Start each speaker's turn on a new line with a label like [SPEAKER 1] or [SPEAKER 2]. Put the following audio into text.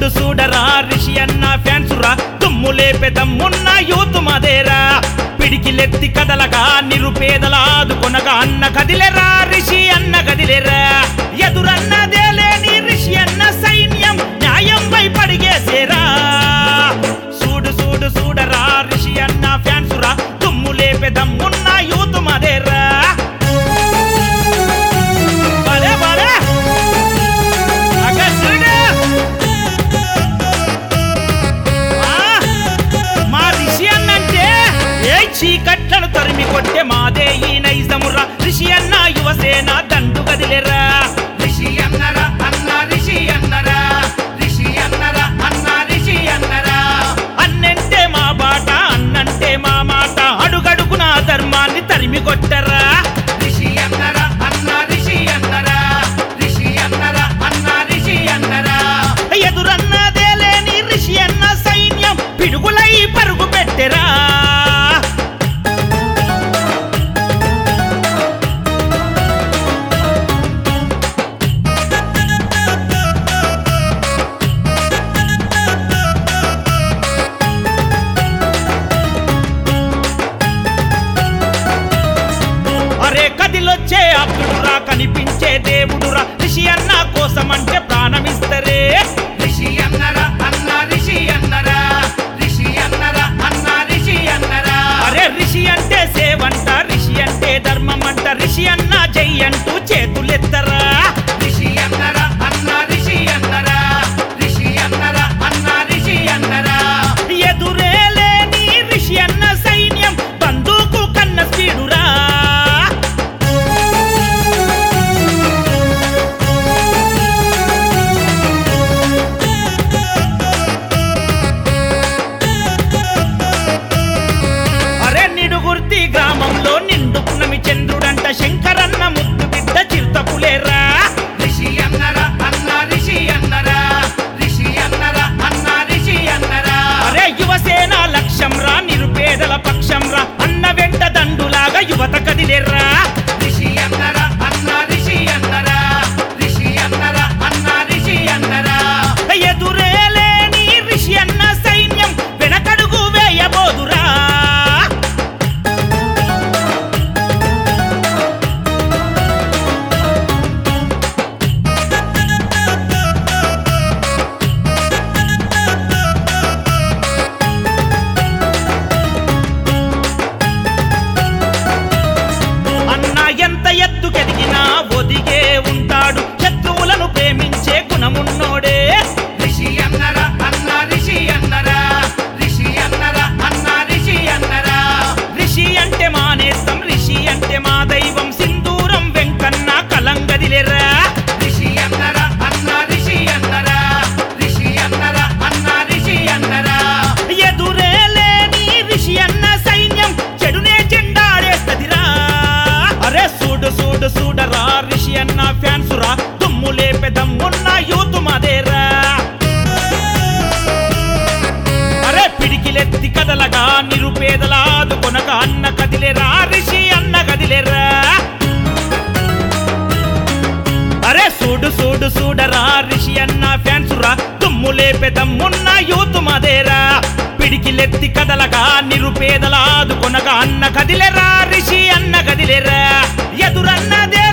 [SPEAKER 1] సూడరా రిషి అన్న ఫ్యాన్స్ రా దుమ్ము లేపే దమ్మున్న యూత్ మదేరా పిడికిలెత్తి కదలగా నిరుపేదల ఆదుకొనగా అన్న కదిలేరా రిషి అన్న కదిలేరా ఎదురన్నదే లేని రిషి అన్న సైన్యం న్యాయం పై పడిగేసేరా సూడు సూడు సూడరా రిషి అన్న ఫ్యాన్స్ రా దుమ్ము లేపే దమ్మున్న యూత్ మదేరా భలే భలే అక్క చూడు ఆ, మా రిషి అన్నంటే ఏ చీకట్లను తరిమి కొట్టే మాదే ఈ నైజమురా రిషి అన్న యువసేన దండు కదిలేరా
[SPEAKER 2] రిషి అన్నరా అన్న రిషి అన్నరా రిషి అన్నరా అన్న రిషి అన్నరా
[SPEAKER 1] అన్నంటే మా బాట అన్నంటే మా మాట అడుగడుగున ధర్మాన్ని తరిమి కొట్టరా
[SPEAKER 2] రిషి అన్నరా అన్న రిషి అన్నరా రిషి అన్నరా అన్న రిషి అన్నరా
[SPEAKER 1] ఎదురన్నదే లేని రిషి అన్న సైన్యం పిడుగులై పరుగు పెట్టెరా అరే కదిలొచ్చే అప్పుడురా కనిపించే దేవుడురా రిషి అన్న కోసమంటే ప్రాణమిస్తరే
[SPEAKER 2] రిషి అన్నరా అన్న రిషి అన్నరా రిషి అన్నరా అన్న రిషి అన్నరా
[SPEAKER 1] అరే రిషి అంటే సేవంట రిషి అంటే ధర్మం అంట రిషి అన్న జై అంటూ చేతులెత్తరా
[SPEAKER 2] రిషి అన్నరా అన్న రిషి అన్నరా రిషి అన్నరా అన్న రిషి అన్నరా
[SPEAKER 1] ఎదురే లేని రిషి అన్న సైన్యం బందూకు కన్న స్పీడురా అరే నిడుగుర్తి గ్రామంలో నిండు పునమి చంద్రుడంట శంకరన్న ముద్దు బిడ్డ చిరుతపులేరా
[SPEAKER 2] రిషి అన్నరా అన్న రిషి అన్నరా రిషి అన్నరా అన్న రిషి అన్నరా
[SPEAKER 1] అరే యువసేన లక్ష్యం రా నిరుపేదల పక్షం రా అన్న వెంట దండులాగా యువత కదిలేర్రా
[SPEAKER 2] రిషి అన్నరా అన్న రిషి అన్నరా రిషి అన్నరా అన్న రిషి అన్నరా
[SPEAKER 1] ఎదురే లేని రిషి అన్న సైన్యం వెనకడుగు వేయబోదురా అన్న ఎంత ఎత్తుకెదిగినా ఒదిగే ఉంటాడు శత్రువులను ప్రేమించే గుణమున్నోడే
[SPEAKER 2] రిషి అన్నరా అన్న రిషి అన్నరా రిషి అన్నరా అన్న రిషి అన్నరా
[SPEAKER 1] రిషి అంటే మా నేస్తం రిషి అంటే మా దైవం సింధూరం వెంకన్న కలంగదిలేరా
[SPEAKER 2] రిషి అన్నరా అన్న రిషి అన్నరా రిషి అన్నరా అన్న రిషి అన్నరా
[SPEAKER 1] ఎదురే లేని రిషి అన్న సైన్యం చెడునే చెండాడేస్తదిరా అరే సూడు సూడు సూడరా రిషి అన్న ఫ్యాన్స్ రా దుమ్ము లేపే దమ్మున్న యూత్ మదేరా అరే పిడికిలెత్తి కదలగా నిరుపేదల ఆదుకొనగా అన్న కదిలేరా రిషి అన్న కదిలేరా అరే సూడు సూడు సూడరా రిషి అన్న ఫ్యాన్స్ రా దుమ్ము లేపే దమ్మున్న యూత్ మదేరా పిడికిలెత్తి కదలగా నిరుపేదల ఆదుకొనగా అన్న కదిలేరా రిషి అన్న కదిలేరా ఎదురన్నదే